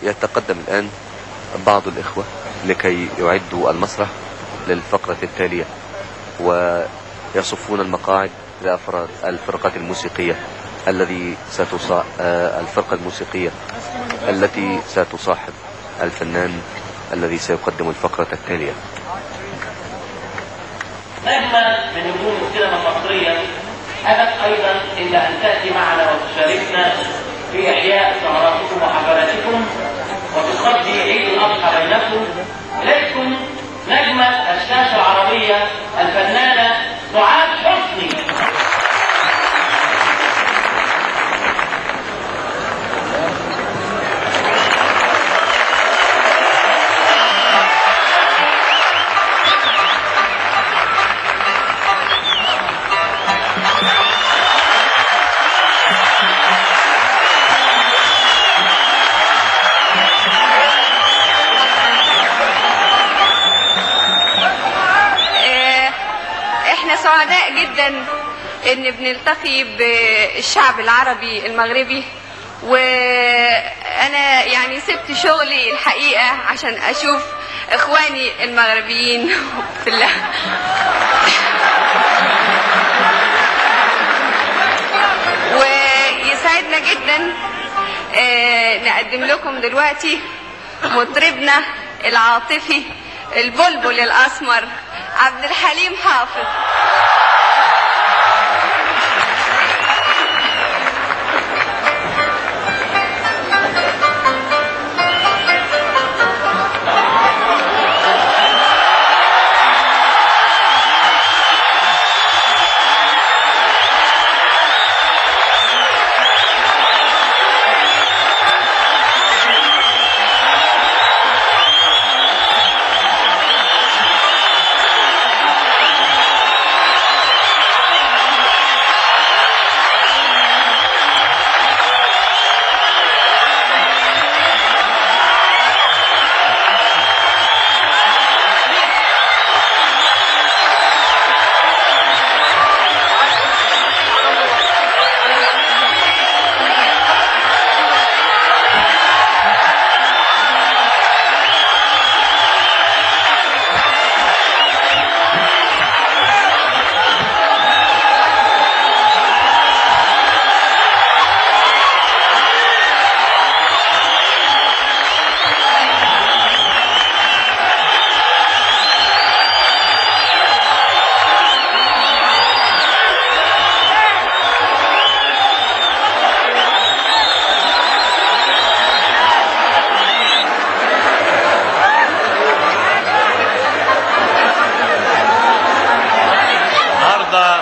ويتقدم الآن بعض الإخوة لكي يعدوا المسرح للفقرة التالية ويصفون المقاعد لأفراد الفرقة الموسيقية الذي ستصا... آه، الفرقة الموسيقية التي ستصاحب الفنان الذي سيقدم الفقرة التالية نجمة من نجوم السينما المصرية أبت أيضا إلا أن تأتي معنا وتشاركنا في إحياء سهراتكم وحفلاتكم وتقضي عيد الأضحى بينكم إليكم نجمة الشاشة العربية الفنانة سعاد حسني آه، احنا سعداء جدا ان بنلتقي بالشعب العربي المغربي وانا يعني سبت شغلي الحقيقة عشان اشوف اخواني المغربيين في الله ويسعدنا جدا آه، نقدم لكم دلوقتي مطربنا العاطفي البلبل الاسمر عبد الحليم حافظ النهارده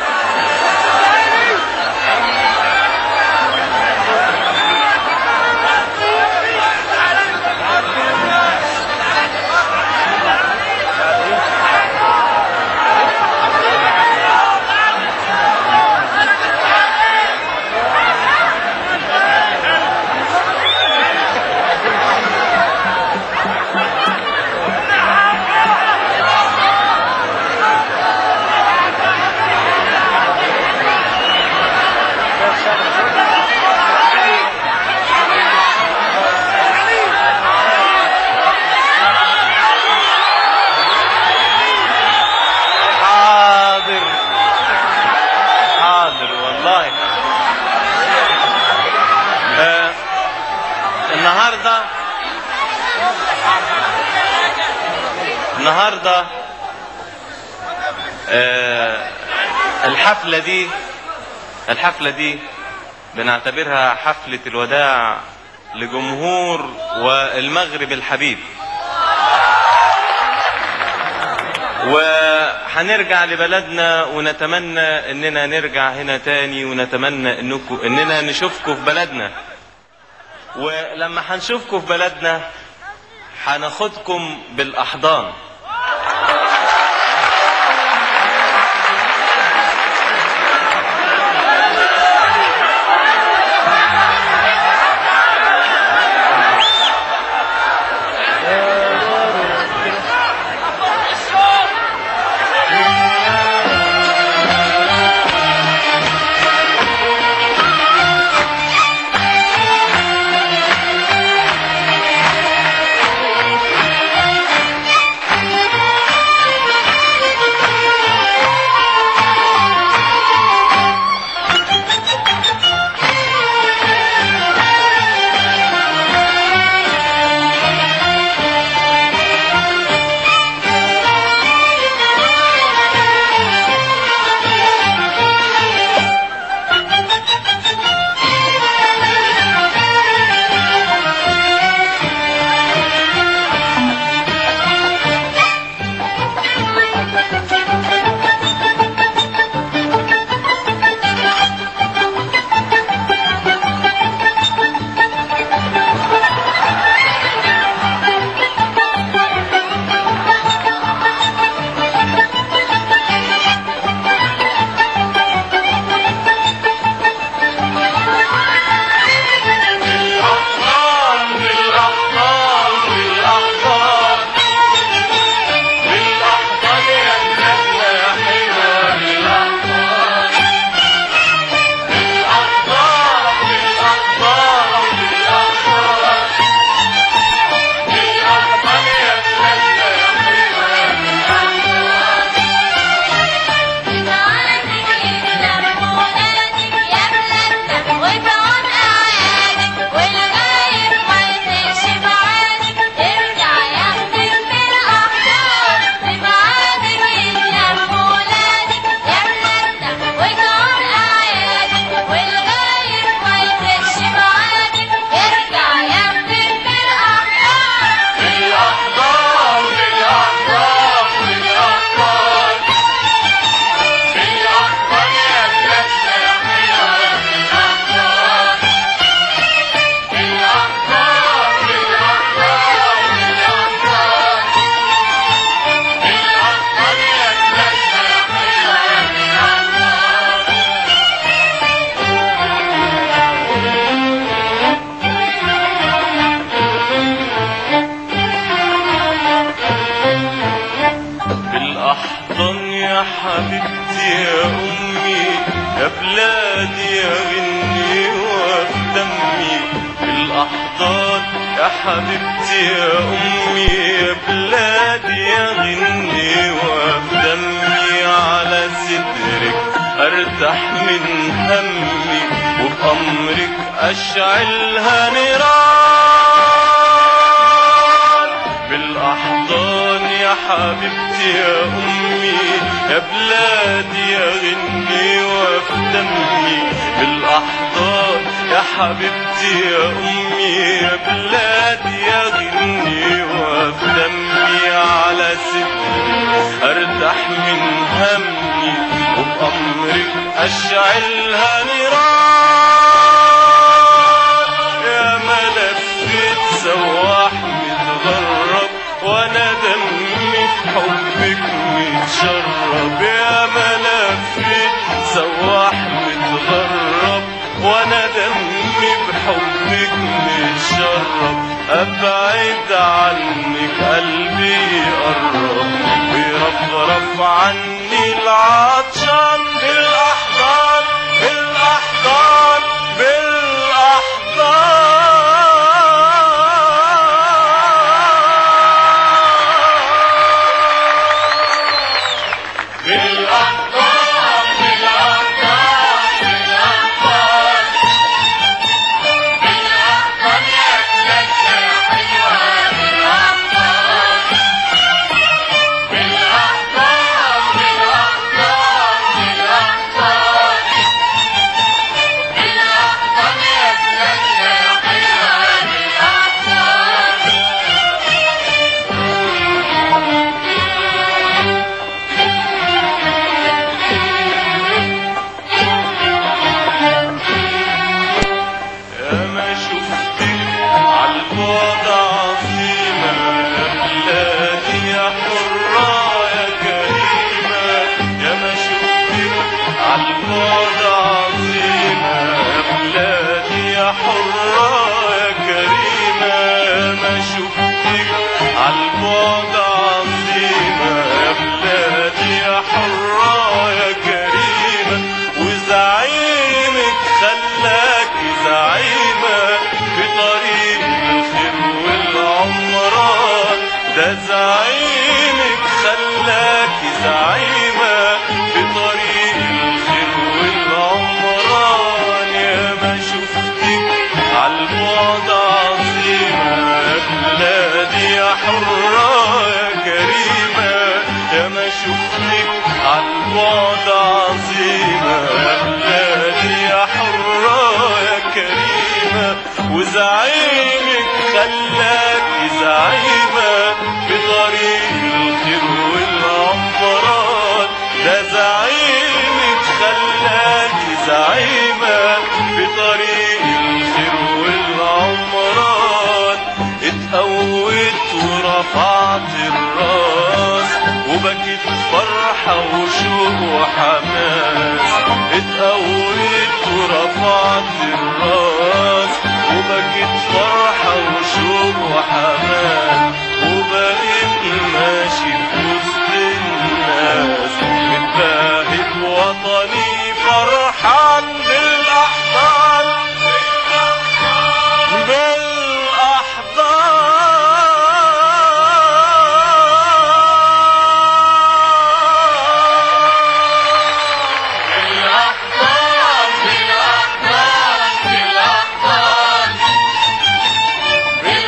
حاضر حاضر والله آه النهارده النهارده آه الحفله دي الحفله دي بنعتبرها حفله الوداع لجمهور والمغرب الحبيب وهنرجع لبلدنا ونتمنى اننا نرجع هنا تاني ونتمنى انكم اننا نشوفكم في بلدنا ولما هنشوفكم في بلدنا هناخدكم بالاحضان حبيبتي يا أمي يا بلادي يا غني وفي دمي بالأحضان يا حبيبتي يا أمي يا بلادي يا غني وفي دمي على صدرك أرتاح من همي وبأمرك أشعلها نيران بالأحضان يا حبيبتي يا أمي يا بلادي يا غني وفي دمي بالأحضان يا حبيبتي يا أمي يا بلادي يا غني وفي دمي على صدري أرتاح من همي وبأمرك أشعلها نيران يا ملفت سواح متغرب وانا دمي في حبك متشرب يا ملفت سواح متغرب وانا دمي بحبك متشرب ابعد عنك قلبي يقرب ويرفرف عني العطشان بالاحضان بالاحضان بالاحضان بالاحضان بالاحضان بالاحضان يا بلادنا يا حلوه بالاحضان بالاحضان بالاحضان بالاحضان بالاحضان يا بلادنا يا حلوه بالاحضان يا ما شفتك عالبعد عظيمة يا بلادي يا حرة يا كريمة يا ما شفتك عالبعد عظيمة يا بلادي يا حرة يا كريمة يا ما شفتك عالبعد عظيمة يا بلادي يا حرة يا كريمة وزعيمك خلاك زعيمة في طريق الخير والعمران ده زعيمك خلاك زعيمة في طريق الخير والعمران يا ما شفتك عالبعد عظيمة يا بلادي يا حرة يا كريمة يا ما شفتك عالبعد عظيمة يا بلادي يا حرة يا كريمة وزعيمك خلاك زعيمة في طريق الخير والعنبران ده زعيمك خلاك زعيمة في طريق الخير والعمران اتقويت ورفعت الراس وبكيت فرحة وشوق وحماس اتقويت ورفعت الراس وبكيت فرحة وشوق وحماس وبقيت ماشي في وسط الناس متباهت وطني فرحان بالأحضان بالأحضان بالأحضان بالأحضان بالأحضان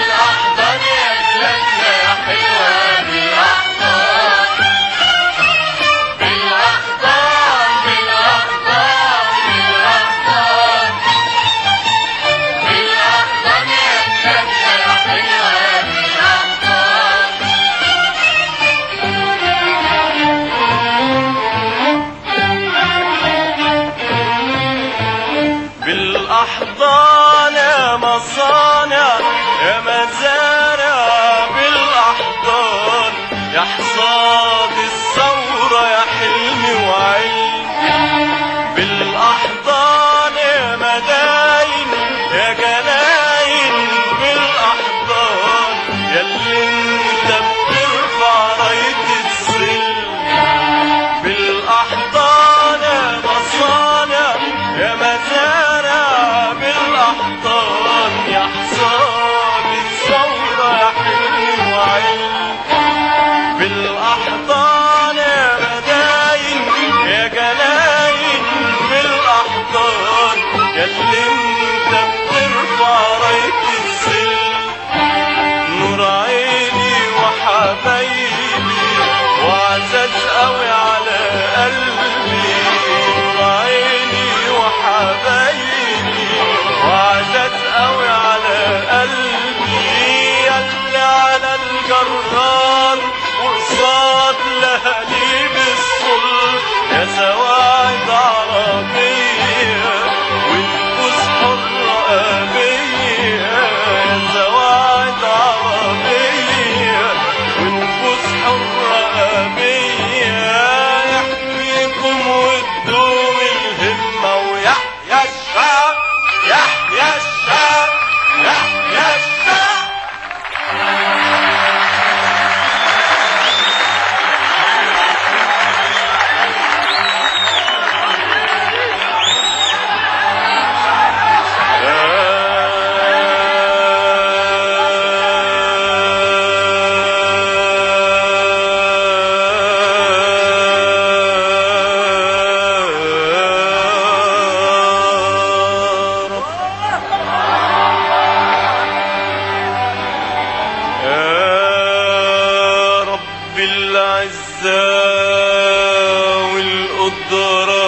العزة والقدرة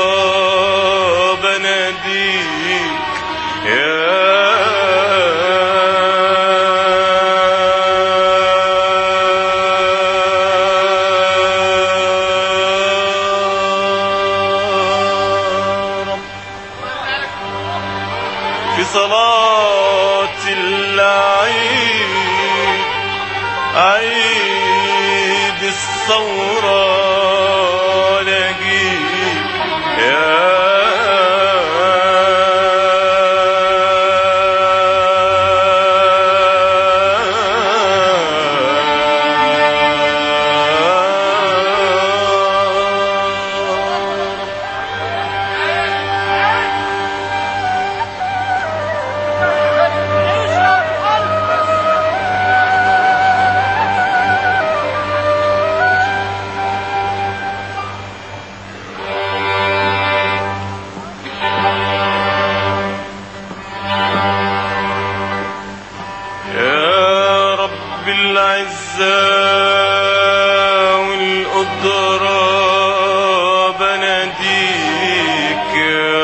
بناديك يا رب في صلاة العيد عيد الثورة نجيب يا يا رب العزة والقدرة بناديك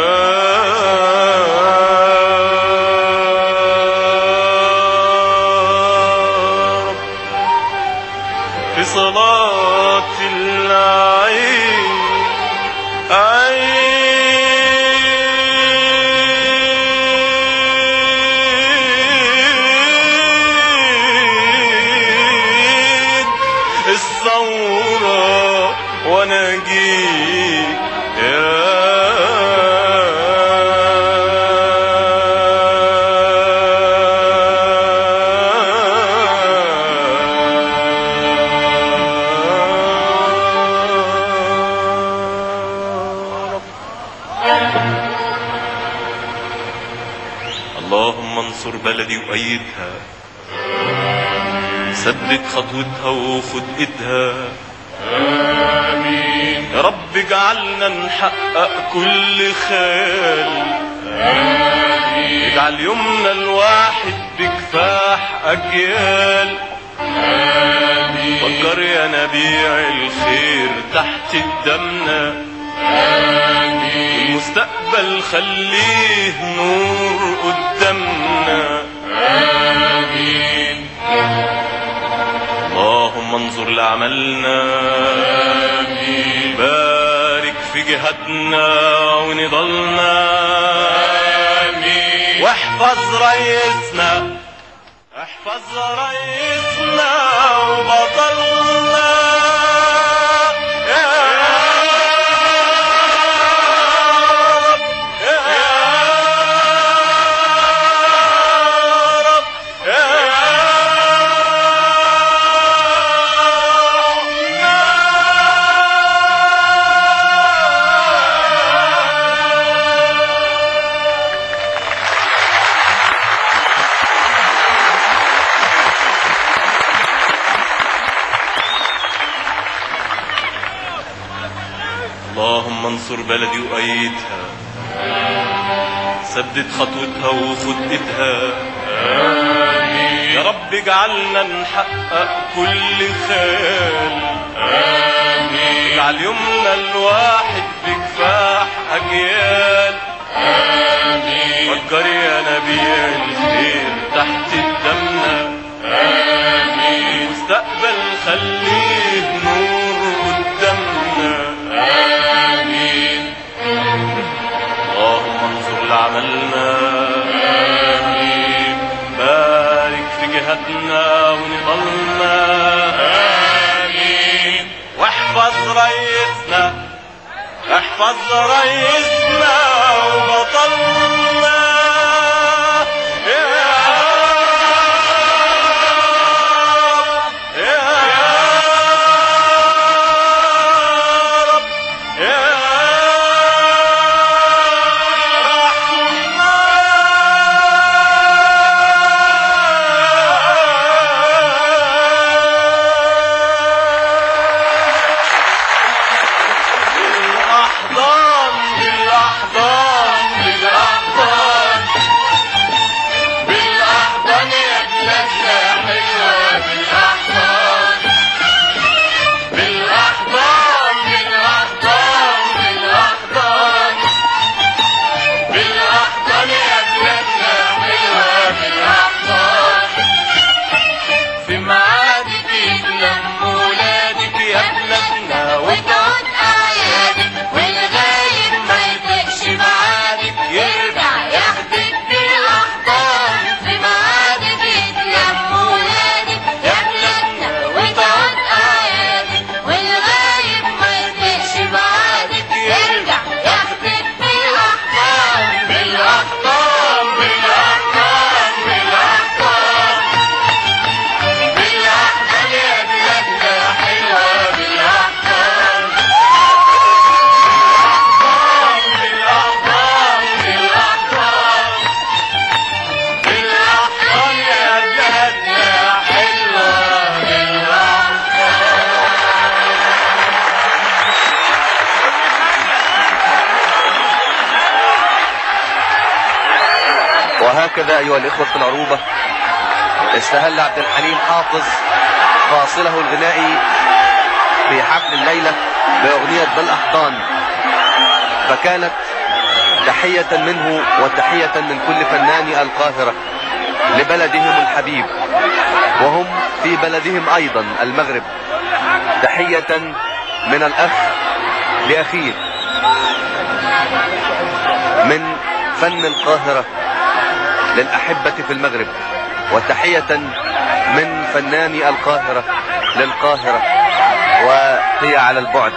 يا رب في صلاة العين عيد الثورة وانا جيك يا رب اللهم انصر بلدي وأيدها سدد خطوتها وخد ايدها آمين يا رب اجعلنا نحقق كل خيال آمين اجعل يومنا الواحد بكفاح أجيال آمين فكر يا نبيع الخير تحت قدامنا آمين المستقبل خليه نور قدامنا آمين اللهم انظر لعملنا آمين بارك في جهادنا ونضلنا آمين واحفظ رئيسنا احفظ رئيسنا وبطلنا يا رب يا رب يا اللهم انصر بلدي وأيدها سدد خطوتها وخد ايدها آمين يا رب اجعلنا نحقق كل خيال آمين اجعل يومنا الواحد بكفاح أجيال آمين فكر يا نبي الخير تحت قدامنا آمين مستقبل خليه نور قدامنا آمين اللهم انصر لعملنا آمين بارك في جهادنا ونضلنا آمين واحفظ رئيسنا احفظ رئيسنا وبطلنا يا رب يا رب يا بالأحضان بالأحضان بالأحضان بالأحضان يا بلادنا حلوة بالأحضان بالأحضان وهكذا أيها الإخوة في العروبة استهل عبد الحليم حافظ فاصله الغنائي في حفل الليلة بأغنية بالأحضان فكانت تحية منه وتحية من كل فنان القاهرة لبلدهم الحبيب وهم في بلدهم أيضا المغرب تحية من الأخ لأخيه من فن القاهرة للأحبة في المغرب وتحية من فنان القاهرة للقاهرة وهي على البعد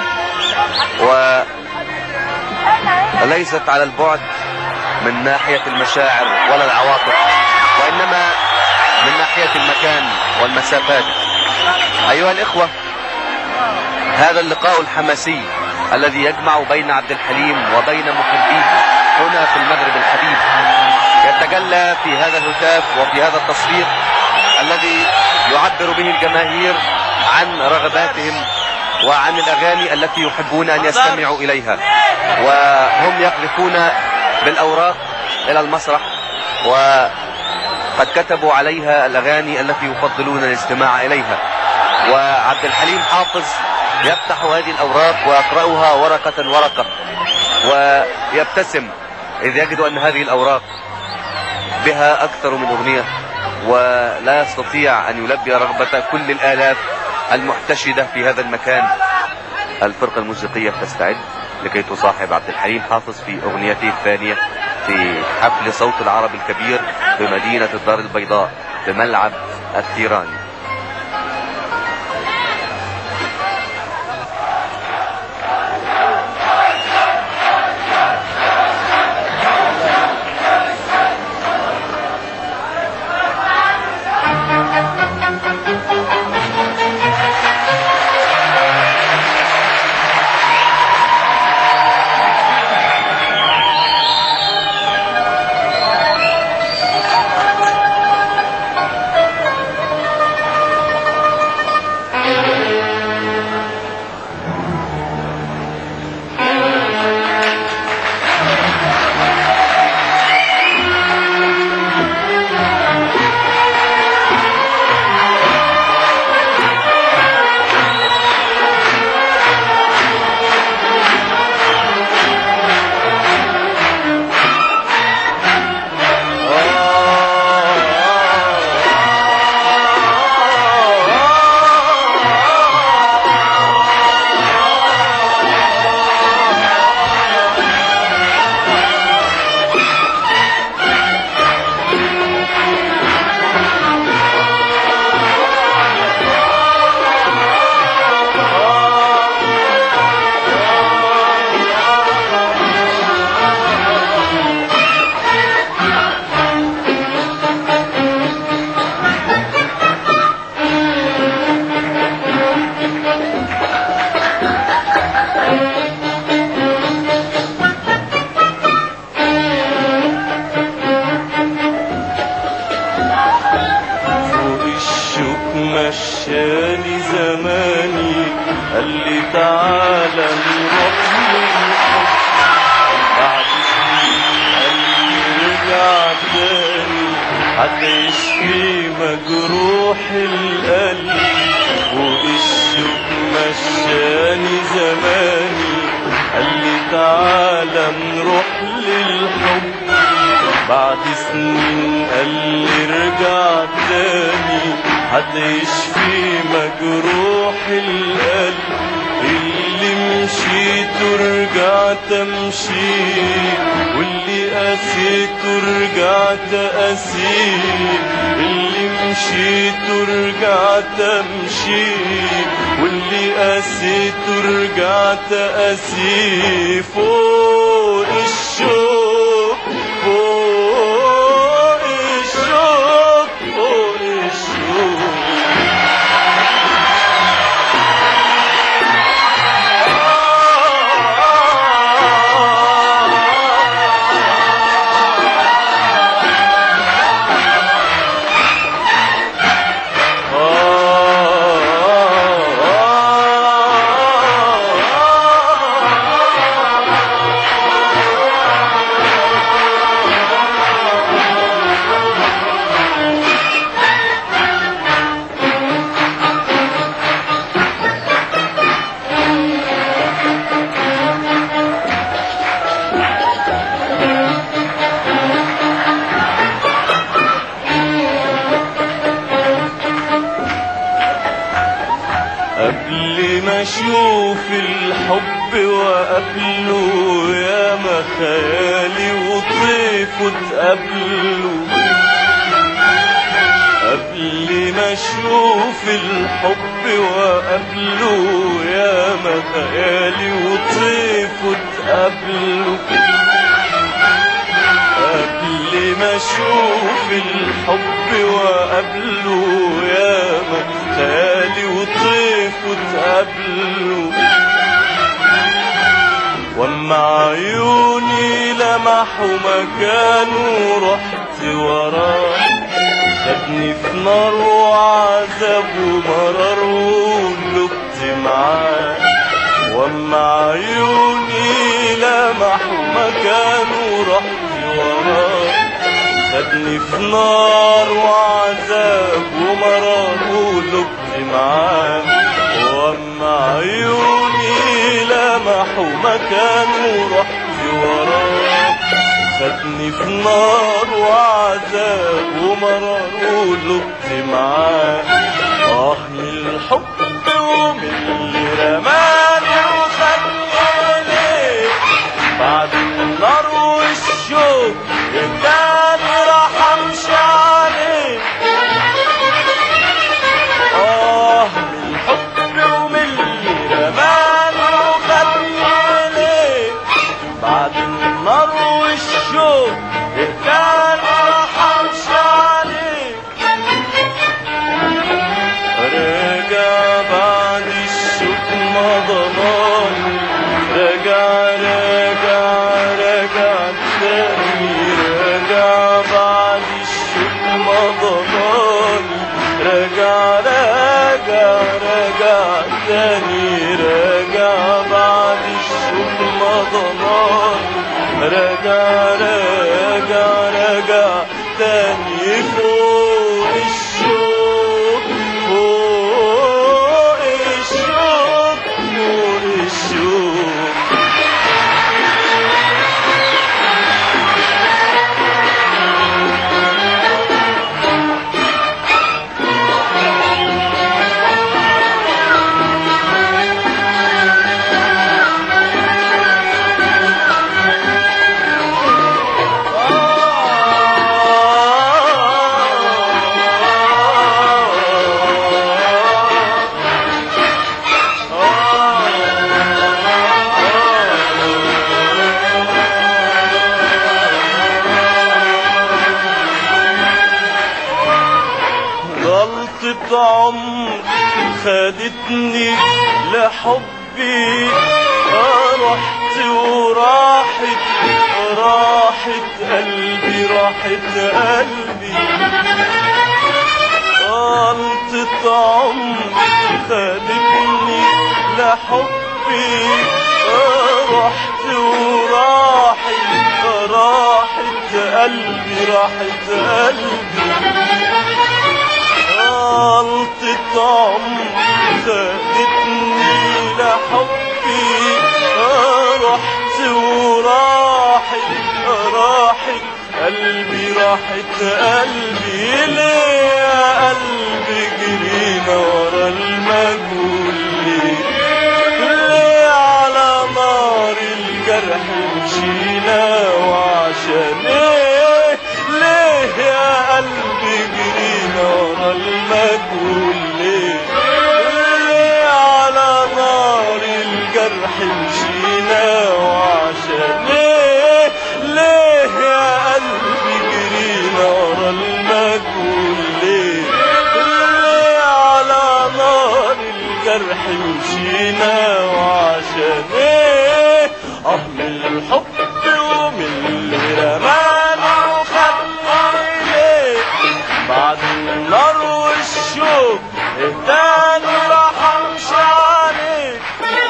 وليست على البعد من ناحية المشاعر ولا العواطف وإنما من ناحية المكان والمسافات أيها الإخوة هذا اللقاء الحماسي الذي يجمع بين عبد الحليم وبين محبيه هنا في المغرب الحبيب يتجلى في هذا الهتاف وفي هذا التصوير الذي يعبر به الجماهير عن رغباتهم وعن الأغاني التي يحبون أن يستمعوا إليها وهم يقذفون بالأوراق إلى المسرح وقد كتبوا عليها الأغاني التي يفضلون الاستماع إليها وعبد الحليم حافظ يفتح هذه الأوراق ويقرأها ورقة ورقة ويبتسم إذ يجد أن هذه الأوراق بها أكثر من أغنية ولا يستطيع أن يلبي رغبة كل الآلاف المحتشدة في هذا المكان الفرقة الموسيقية تستعد لكي تصاحب عبد الحليم حافظ في أغنيته الثانية في حفل صوت العرب الكبير بمدينة الدار البيضاء بملعب الثيران فوق الشوك مشاني زماني قال لي تعالى نروح للحب بعد سنين قال لي رجع تاني هتشفي مجروح القلب فوق الشوك مشاني زماني قال لي تعالى نروح للحب بعد سنين قال لي ارجع تاني هتشفي مجروح القلب اللي مشيت ورجعت امشي واللي قسيت ورجعت اسير اللي مشيت ورجعت امشي واللي قسيت ورجعت اسير فوق الشوق فوق الشوق فوق الشوق قبل ما اشوف الحب وقبله يا ما خيالي وطيفه اتقابلوا قبل ما اشوف الحب وقبله يا ما خيالي وطيفه اتقابلوا قبل ما اشوف الحب وقبله يا ما خيالي وطيفه اتقابلوا واما عيوني لمحوا مكانه رحت وراه خدني في نار وعذاب ومرار وقلبت معاه واما عيوني لمحوا مكانه رحت وراه خدني في نار وعذاب ومرار وقلبت معاه واما عيوني لمحوا مكانه رحت وراه خدني في نار وعذاب ومرار وقلبت معاه اه من الحب ومن اللي رماني وخدني ليه بعد النار والشوق التاني راح امشي عليه اه من الحب ومن اللي رماني وخدني ليه بعد النار والشوق التاني راح امشي عليه رجع بعد الشوق ما ضناني رجع رجع رجع تاني رجع بعد الشوق ما ضناني رجع رجع رجع تاني رجع بعد الشوق ما ضناني رجع رجع رجع تاني فوق الشوق فوق الشوق فوق الشوق غلطة عمر خدتني لحبي آه رحت وراحت راحت قلبي راحت قلبي غلطة عمر خدتني لحبي آه رحت وراحت راحت قلبي راحت قلبي غلطة عمري خدتني لحبي آه رحت وراحت راحت قلبي راحت قلبي ليه يا قلبي جرينا ورا المجهول ليه ليه على نار الجرح مشينا وعشان ايه ليه يا قلبي جرينا ورا المجهول ليه ليه على نار الجرح مشينا وعشان ايه ليه يا قلبي جرينا ورا المجهول ليه ليه على نار الجرح مشينا وعشان ايه اه من الحب ومن اللي رمانا وخدني ليه بعد النار والشوق التاني راح امشي عليه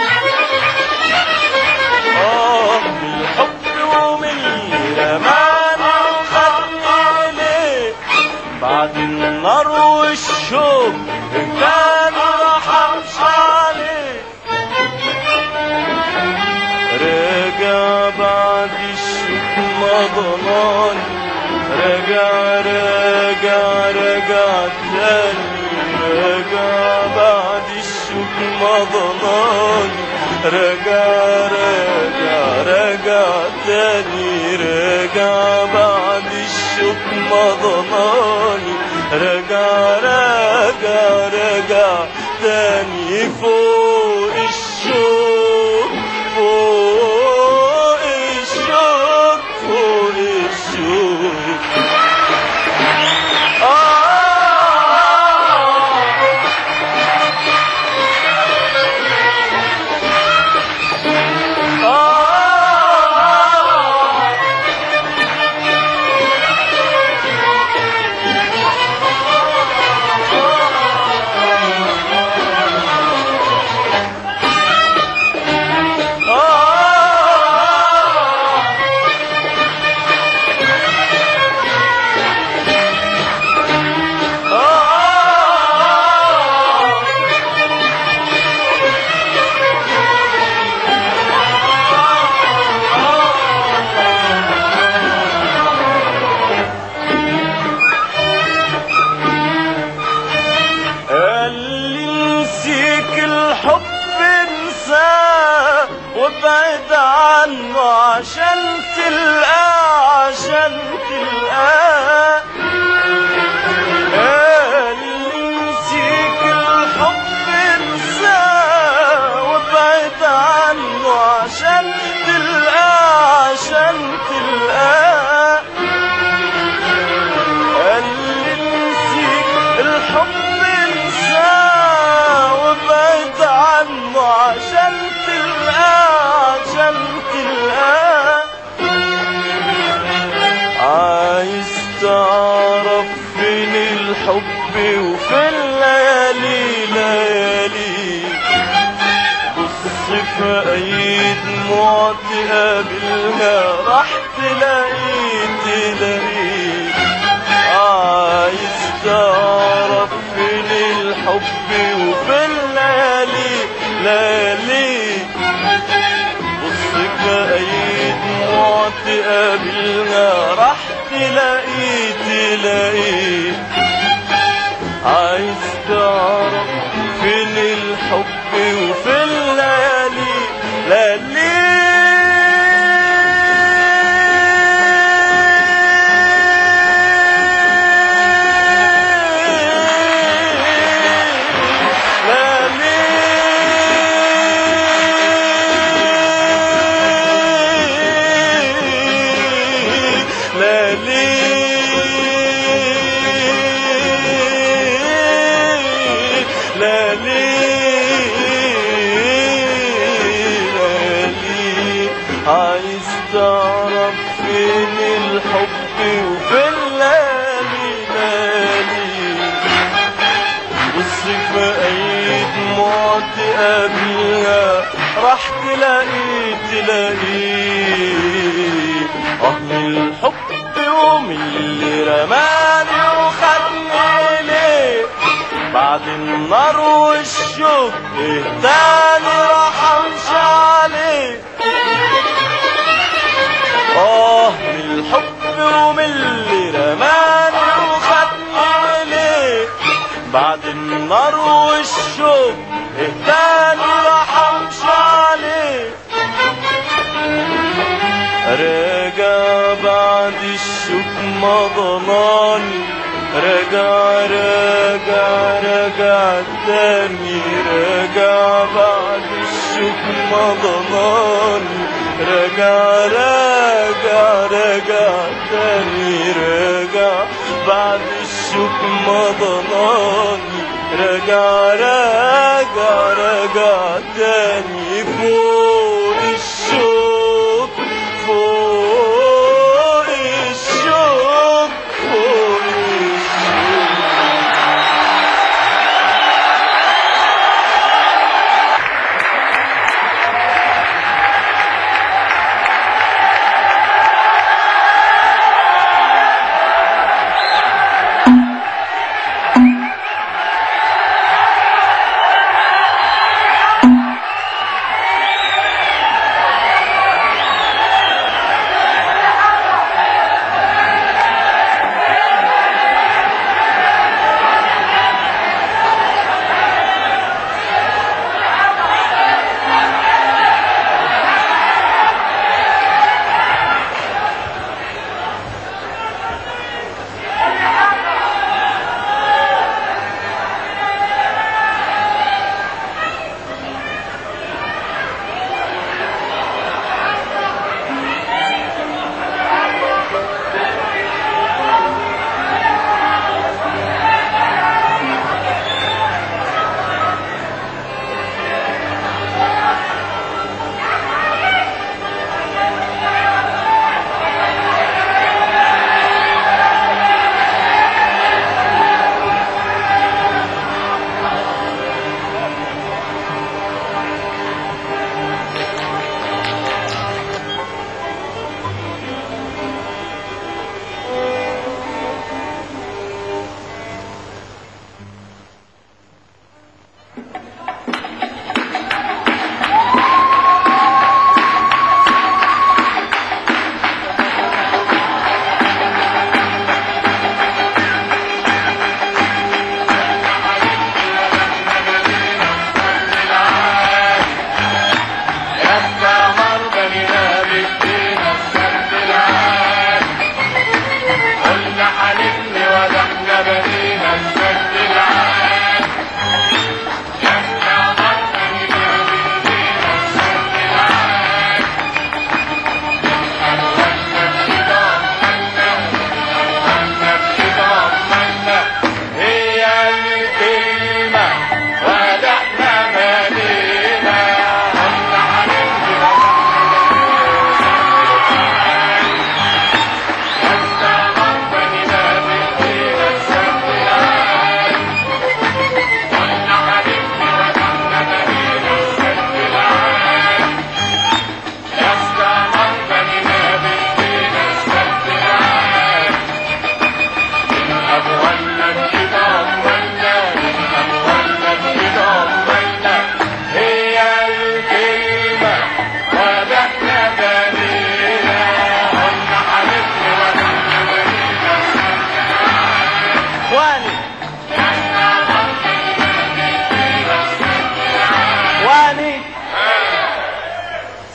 اه من الحب ومن اللي رمانا وخدني ليه بعد النار والشوق التاني راح امشي عليه رجع بعد الشوق ما ضناني رجع رجع رجع تاني رجع بعد الشوق مضنان رجع رجع رجع تاني رجع بعد الشوك مضناني رجع رجع رجع تاني فوق الشوك فوق الشوك فوق الشوك آه آه آه آه قال لي نسيك الحب انساه وابعد عنه عشان تلقاه عشان تلقاه قال لي نسيك الحب انساه وابعد عنه عشان تلقاه عشان تلقاه قال لي نسيك الحب انساه وابعد عنه عشان تلقاه عشان تلقاه عايز تعرف فين الحب وفي الليالي ليالي بص في اي دموع تقابلها راح تلاقي تلاقي عايز تعرف فين الحب وفي الليالي ليالي بص في اي دموع تقابلها راح تلاقي تلاقي عايز تعرف فين الحب وفي الليالي ليالي عايز تعرف فين الحب وفي الليالي ليالي بص في اي دموع تقابلها راح تلاقي تلاقي اهل الحب ومن اللي رماني وخدني ليه بعد النار والشوق إيه تاني راح امشي عليه اه من الحب ومن اللي رماني وخدني ليه بعد النار والشوق اهتاني راح امشي عليه راجع بعد الشوق مضناني راجع راجع راجع تاني راجع بعد الشوق مضناني راجع راجع راجع تاني راجع بعد الشوق مضناني راجع راجع راجع تاني فوق الشوق فوق الشوق فوق الشوق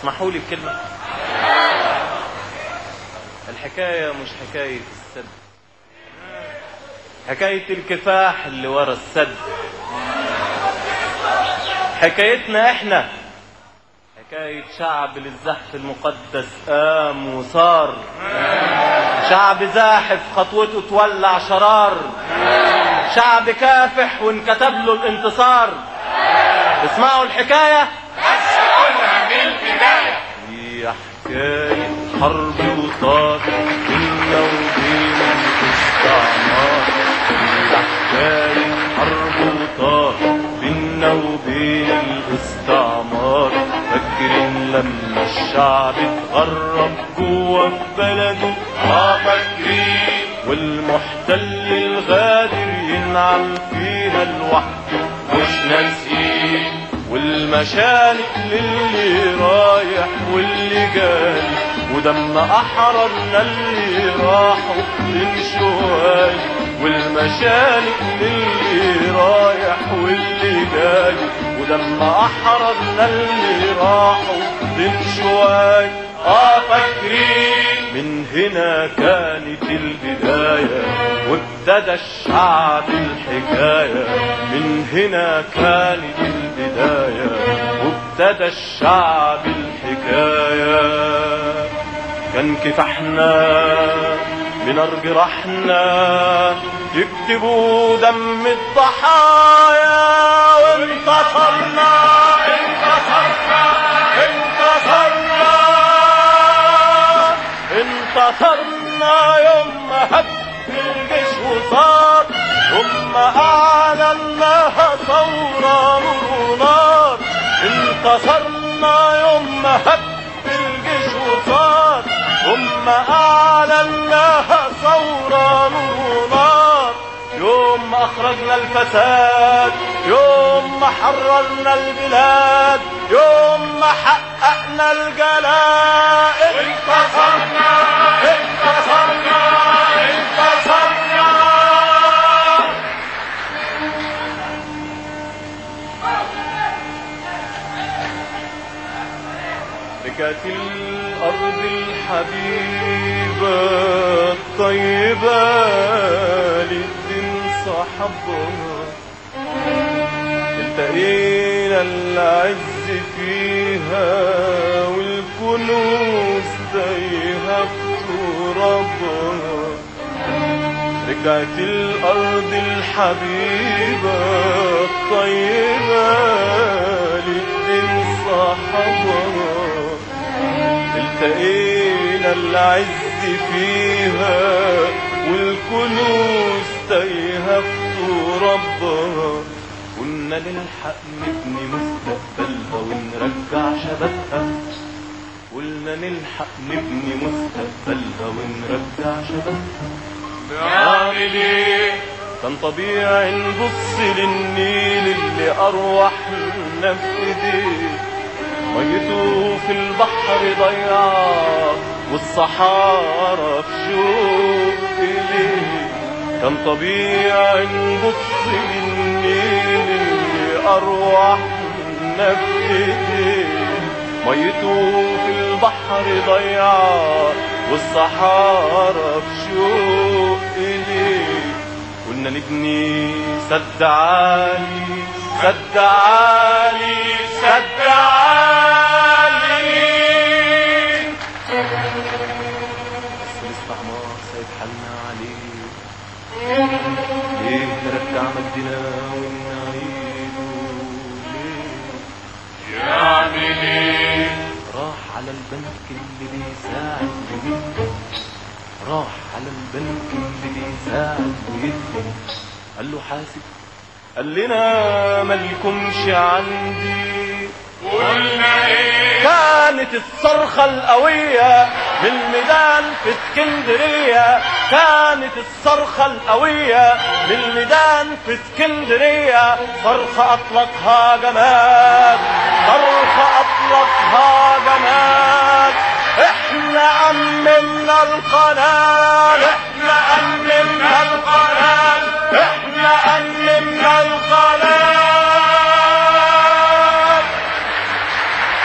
تسمحوا لي بكلمة الحكاية مش حكاية السد حكاية الكفاح اللي ورا السد حكايتنا احنا حكاية شعب للزحف المقدس قام وصار شعب زاحف خطوته تولع شرار شعب كافح وانكتب له الانتصار اسمعوا الحكاية هي حكاية حرب وطار بينا وبين الاستعمار هي حكاية حرب وطار بينا وبين الاستعمار فاكرين لما الشعب اتغرب جوا في بلده اه فاكرين والمحتل الغادر ينعم فيها لوحده مش ناسيين والمشانق للي رايح واللي جاي ودم احررنا اللي راحوا من شوال والمشانق للي رايح واللي جاي ودم احررنا اللي راحوا من شوال اه فاكرين من هنا كانت البداية وابتدى الشعب الحكاية من هنا كانت البداية وابتدى الشعب الحكاية كان كفاحنا بنار جراحنا يكتبوا دم الضحايا وانتصرنا انتصرنا انتصرنا انتصرنا يوم ما هب الجيش وصار ثم اعلناها ثورة نور ونار انتصرنا يوم ما هب الجيش وصار ثم اعلناها ثورة نور ونار يوم ما اخرجنا الفساد يوم ما حررنا البلاد يوم ما حققنا الجلاء انتصرنا انتصرنا انتصرنا رجعت الأرض الحبيبة الطيبة للدين صحبها التقينا العز فيها والكنوز تايهة في ترابها رجعت الأرض الحبيبة الطيبة للدين صحبها التقينا العز فيها والكنوز تايهة في ترابها كنا نلحق نبني مستقبلها ونرجع شبابها قلنا نلحق نبني مستقبلها ونرجع شبابها نعمل ايه كان طبيعي نبص للنيل اللي ارواحنا في ايديه ميته في البحر ضيعة والصحارى في شوق إليه كان طبيعي نبص للنيل اللي أرواحنا في إيديه ميته في البحر ضيعة والصحارى في شوق إليه كنا نبني سد عالي سد عالي سد عالي بس الاستعمار سيتحلنا عليه ليه نرجع مجدنا ونعيده ليه يعمل ايه راح على البنك اللي بيساعد ويدي راح على البنك اللي بيساعد ويدي قال له حاسب قال لنا مالكمش عندي قلنا ايه كانت الصرخة القوية من الميدان في اسكندرية كانت الصرخة القوية من الميدان في اسكندرية صرخة أطلقها جماد صرخة أطلقها جماد احنا أممنا القناة احنا أممنا القناة احنا أممنا القناة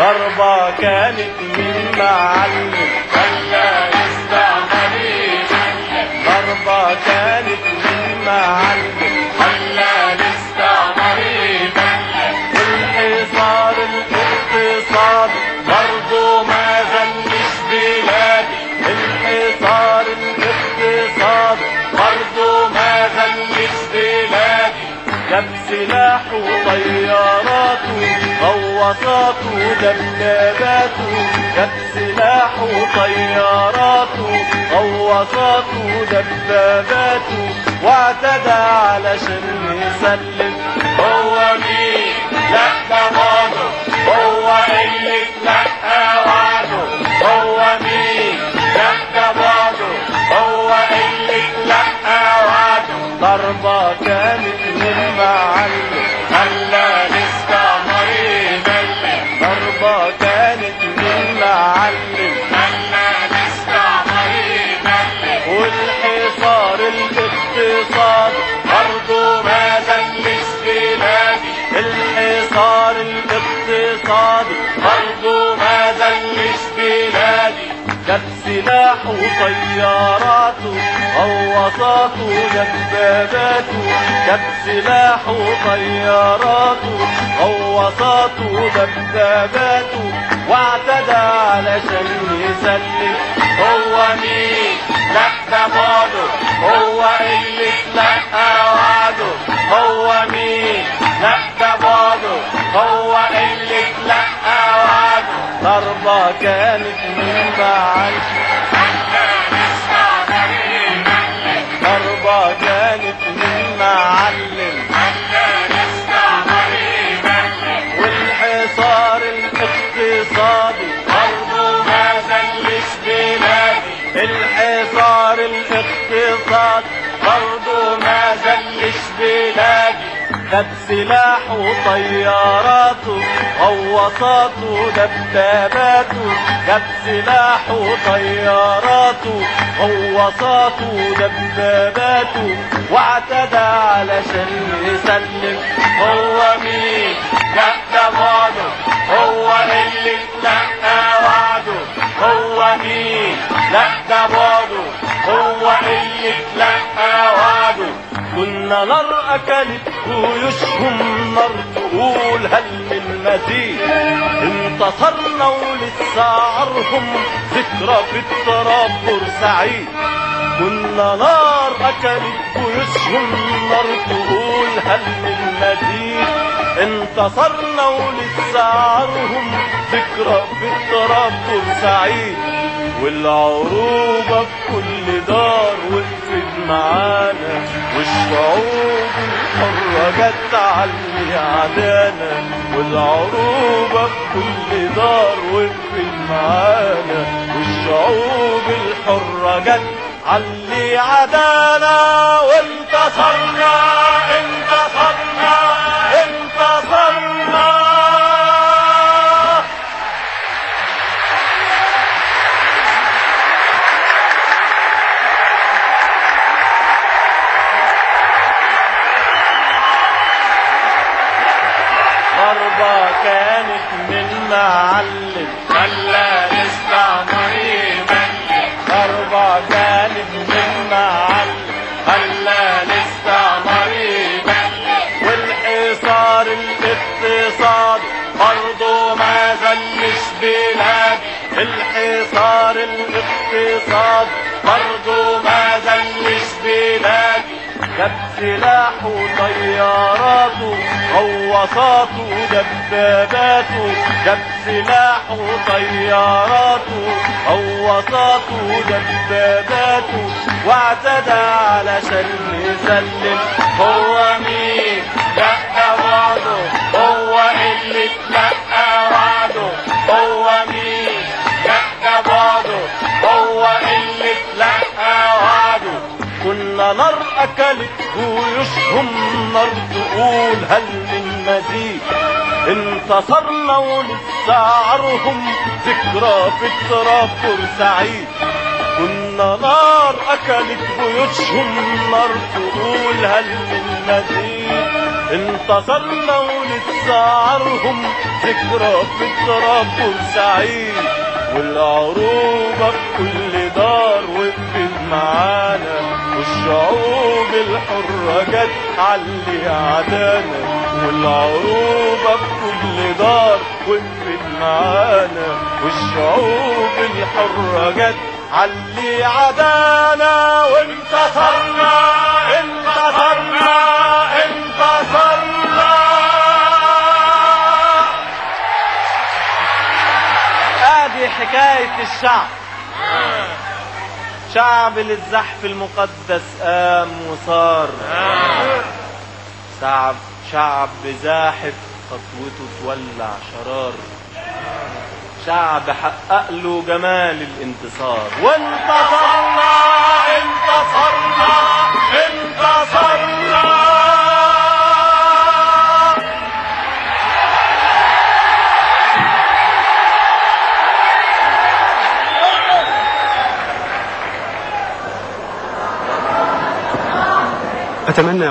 ضربة كانت من معلم خلى الاستعماري ضربة كانت من معلم خلى الاستعماري والحصار الاقتصاد برضه ما زلش بلادي الحصار الاقتصاد برضه ما زلش بلادي جاب سلاح وطياراته غواصاته ودباباته جاب سلاح وطياراته غواصاته ودباباته واعتدى علشان يسلم هو مين لا ده ماضي هو اللي اتلقى وعده هو مين لا ده ماضي هو اللي اتلقى وعده ضربة كانت من معلم خلى الاستعمار يبلم ضربة كانت من معلم خلى الاستعمار يبلم والحصار الاقتصاد برضه ما زلش بلادي الحصار الاقتصادي برضه ما زلش بلادي جاب سلاح وطياراته غواصاته دباباته جاب سلاح وطياراته غواصاته دباباته واعتدى علشان يسلم هو مين لا ده بعده هو اللي اتلقى وعده هو مين لا ده بعده هو اللي اتلقى وعده ضربة كانت من بعد ضربة كانت من معلم والحصار الاقتصادي برضه ما زلش بلادي الحصار الاقتصادي برضه ما زلش بلادي خد سلاح وطياراته غواصاته دباباته جاب سلاح وطياراته غواصاته دباباته واعتدى علشان يسلم هو مين لا ده بعده هو اللي اتلقى وعده هو مين لا ده بعده هو اللي اتلقى وعده كنا نار اكلت جيوشهم نار تقول هل من مزيد انتصرنا ولسه عرهم ذكرى في التراب بورسعيد كنا نار اكلت جيوشهم نار تقول هل من مزيد انتصرنا ولسه عرهم ذكرى في التراب بورسعيد والعروبة في كل دار وقفت معانا والشعوب الحرة جت علي عدانا والعروبة في كل دار وقفت معانا والشعوب الحرة جت علي عدانا وانتصرنا انتصرنا انتصرنا ضربة كانت من معلم خلى الاستعمار يبلم ضربة كانت من معلم خلى الاستعمار يبلم والحصار الاقتصاد برضه ما زلش بلادي الحصار الاقتصاد برضه ما زلش بلادي جاب سلاح وطياراته غواصاته دباباته جاب سلاح وطياراته غواصاته دباباته واعتدى علشان يسلم هو مين لا ده وعده هو اللي اتلقى وعده هو مين لا ده بعده هو اللي اتلقى وعده كنا نار اكلت جيوشهم نار تقول هل من مزيد انتصرنا ولسه عرهم ذكرى في التراب بورسعيد كنا نار اكلت جيوشهم نار تقول هل من مزيد انتصرنا ولسه عرهم ذكرى في التراب بورسعيد والعروبة في كل دار وقفت معانا والشعوب الحرة جت علي عدانا والعروبة في كل دار وقفت معانا والشعوب الحرة جت علي عدانا وانتصرنا انتصرنا انتصرنا ادي حكاية الشعب شعب للزحف المقدس قام وصار شعب شعب زاحف خطوته تولع شرار شعب حقق له جمال الانتصار وانتصرنا انتصرنا انتصرنا أتمنى